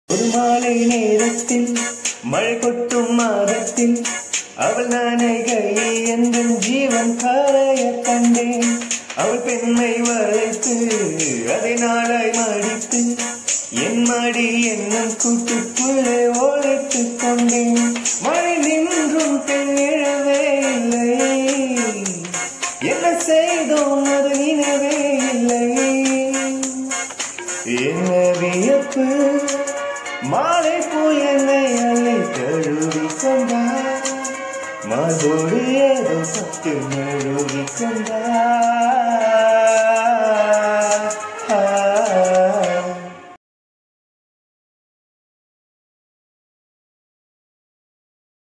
ஒரு மாலை நேரத்தில் மழை கொட்டும் மாதத்தில் அவள் நாணைகையை எந்த ஜீவன் காரைய கண்டேன் அவள் பெண்மை வளைத்து அதை நாளாய் மடித்து என் மடி என்னும் கூட்டுக்குள்ளே ஓழைத்து கொண்டேன் மழை நின்றும் பெண் எழவே இல்லை என்ன செய்தோம் அது நினைவே இல்லை என்ன வியப்பு மாலை போல் என்னை அள்ளி தழுவி கொண்டார் மாதோடு ஏதோ சத்து நழுவி கொண்டார்